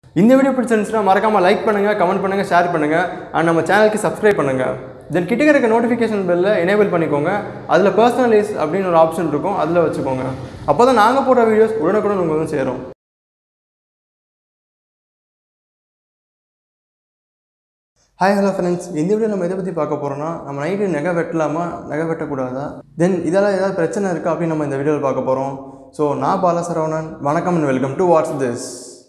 இந்த வீடியோ பிடிச்சிருந்துச்சுன்னா மறக்காமல் லைக் பண்ணுங்கள் கமெண்ட் பண்ணுங்கள் ஷேர் பண்ணுங்கள் அண்ட் நம்ம சேனலுக்கு சப்ஸ்கிரைப் பண்ணுங்கள் தென் கிட்ட இருக்க நோட்டிஃபிகேஷன் பெல்ல எனேபிள் பண்ணிக்கோங்க அதில் பர்சனலைஸ் அப்படின்னு ஒரு ஆப்ஷன் இருக்கும் அதில் வச்சுக்கோங்க அப்போ தான் நாங்கள் போடுற வீடியோஸ் உடனுக்குடன் உங்களுக்கு வந்து சேரும் ஹாய் ஹலோ ஃப்ரெண்ட்ஸ் இந்த வீடியோ நம்ம எதை பற்றி பார்க்க போகிறோம்னா நம்ம நைட்டு நகை வெட்டலாமா நகை வெட்டக்கூடாதா தென் இதெல்லாம் ஏதாவது பிரச்சனை இருக்கா அப்படின்னு நம்ம இந்த வீடியோவில் பார்க்க போகிறோம் ஸோ நான் பாலசரவணன் வணக்கம் and welcome to what's this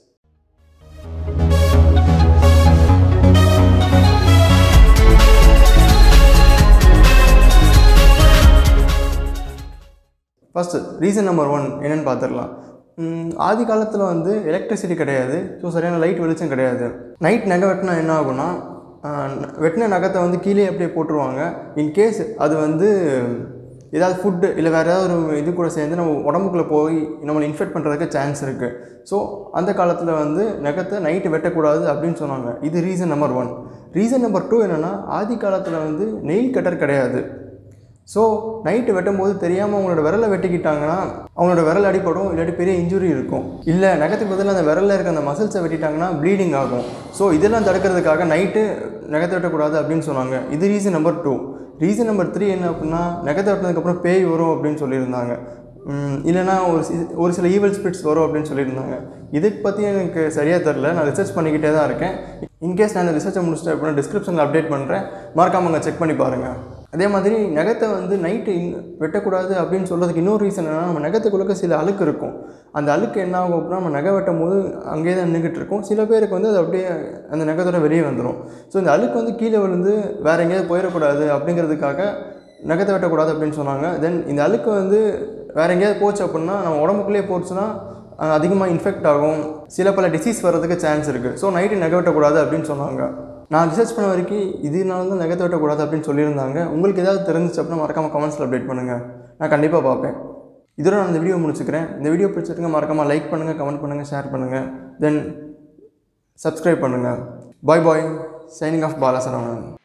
first reason number one என்னென்னு பார்த்துடலாம் ம், ஆதி காலத்தில் வந்து எலக்ட்ரிசிட்டி கிடையாது ஸோ சரியான லைட் வெளிச்சம் கிடையாது நைட் நகை வெட்டினா என்ன ஆகும்னா ஆஹ், வெட்டின நகத்தை வந்து கீழே அப்படியே போட்டுருவாங்க இன்கேஸ் அது வந்து ஏதாவது ஃபுட்டு இல்லை வேறு ஏதாவது ஒரு இது கூட சேர்ந்து நம்ம உடம்புக்குள்ளே போய் நம்மளை இன்ஃபெக்ட் பண்ணுறதுக்கு சான்ஸ் இருக்குது ஸோ அந்த காலத்தில் வந்து நகத்தை நைட்டு வெட்டக்கூடாது அப்படின்னு சொன்னாங்க இது reason number one reason number two என்னென்னா ஆதி காலத்தில் வந்து நெயில் கட்டர் கிடையாது ஸோ நைட்டு வெட்டும்போது தெரியாமல் அவங்களோட விரலை வெட்டிக்கிட்டாங்கன்னா அவங்களோட விரல் அடிப்படும் இல்லாட்டி பெரிய இன்ஜுரி இருக்கும் இல்லை நகத்துக்கு பதிலாக அந்த விரலில் இருக்க அந்த மசில்ஸை வெட்டிட்டாங்கன்னா ப்ளீடிங் ஆகும் ஸோ இதெல்லாம் தடுக்கிறதுக்காக நைட்டு நகத்தை வெட்டக்கூடாது அப்படின்னு சொன்னாங்க இது reason number two reason number three என்ன அப்படின்னா நகத்தை வெட்டினதுக்கப்புறம் பேய் வரும் அப்படின்னு சொல்லியிருந்தாங்க ம், இல்லைன்னா ஒரு சி ஒரு சில ஈவல் ஸ்பிரிட்ஸ் வரும் அப்படின்னு சொல்லியிருந்தாங்க இதுக்கு பற்றி எனக்கு சரியாக தெரில நான் ரிசர்ச் பண்ணிக்கிட்டே தான் இருக்கேன் இன்கேஸ் நான் இந்த ரிசர்ச்சை முடிச்சிட்டேன் அப்படின்னா டிஸ்கிரிப்ஷனில் அப்டேட் பண்ணுறேன் மறக்காம அங்கே செக் பண்ணி பாருங்கள் அதே மாதிரி நகத்தை வந்து நைட்டு வெட்டக்கூடாது அப்படின்னு சொல்கிறதுக்கு இன்னொரு ரீசன் என்னன்னா நம்ம நகத்துக்குள்ளே சில அழுக்கு இருக்கும் அந்த அழுக்கு என்ன ஆகும் அப்படின்னா நம்ம நகை வெட்டும் போது அங்கேயே தான் நின்றுக்கிட்டு இருக்கும் சில பேருக்கு வந்து அது அப்படியே அந்த நகத்தோட வெளியே வந்துடும் ஸோ இந்த அழுக்கு வந்து கீழே விழுந்து வேறு எங்கேயாவது போயிடக்கூடாது அப்படிங்கிறதுக்காக நகத்தை வெட்டக்கூடாது அப்படின்னு சொன்னாங்க தென் இந்த அழுக்கு வந்து வேறு எங்கேயாவது போச்சு அப்படின்னா நம்ம உடம்புக்குள்ளேயே போச்சுன்னா அதிகமாக இன்ஃபெக்ட் ஆகும் சில பல டிசீஸ் வர்றதுக்கு சான்ஸ் இருக்குது ஸோ நைட்டு நகை வெட்டக்கூடாது அப்படின்னு சொன்னாங்க நான் ரிசர்ச் பண்ண வரைக்கும் இதனால தான் நகத்தை வெட்டக்கூடாது அப்படின்னு சொல்லியிருந்தாங்க உங்களுக்கு ஏதாவது தெரிஞ்சிச்சு அப்படின்னா மறக்காமல் கமெண்ட்ஸில் அப்டேட் பண்ணுங்கள் நான் கண்டிப்பாக பார்ப்பேன் இதோட நான் இந்த வீடியோ முடிச்சுக்கிறேன் இந்த வீடியோ பிடிச்சிருங்க மறக்காமல் லைக் பண்ணுங்கள் கமெண்ட் பண்ணுங்கள் ஷேர் பண்ணுங்கள் தென் சப்ஸ்கிரைப் பண்ணுங்கள் bye bye signing off Bala Saravanan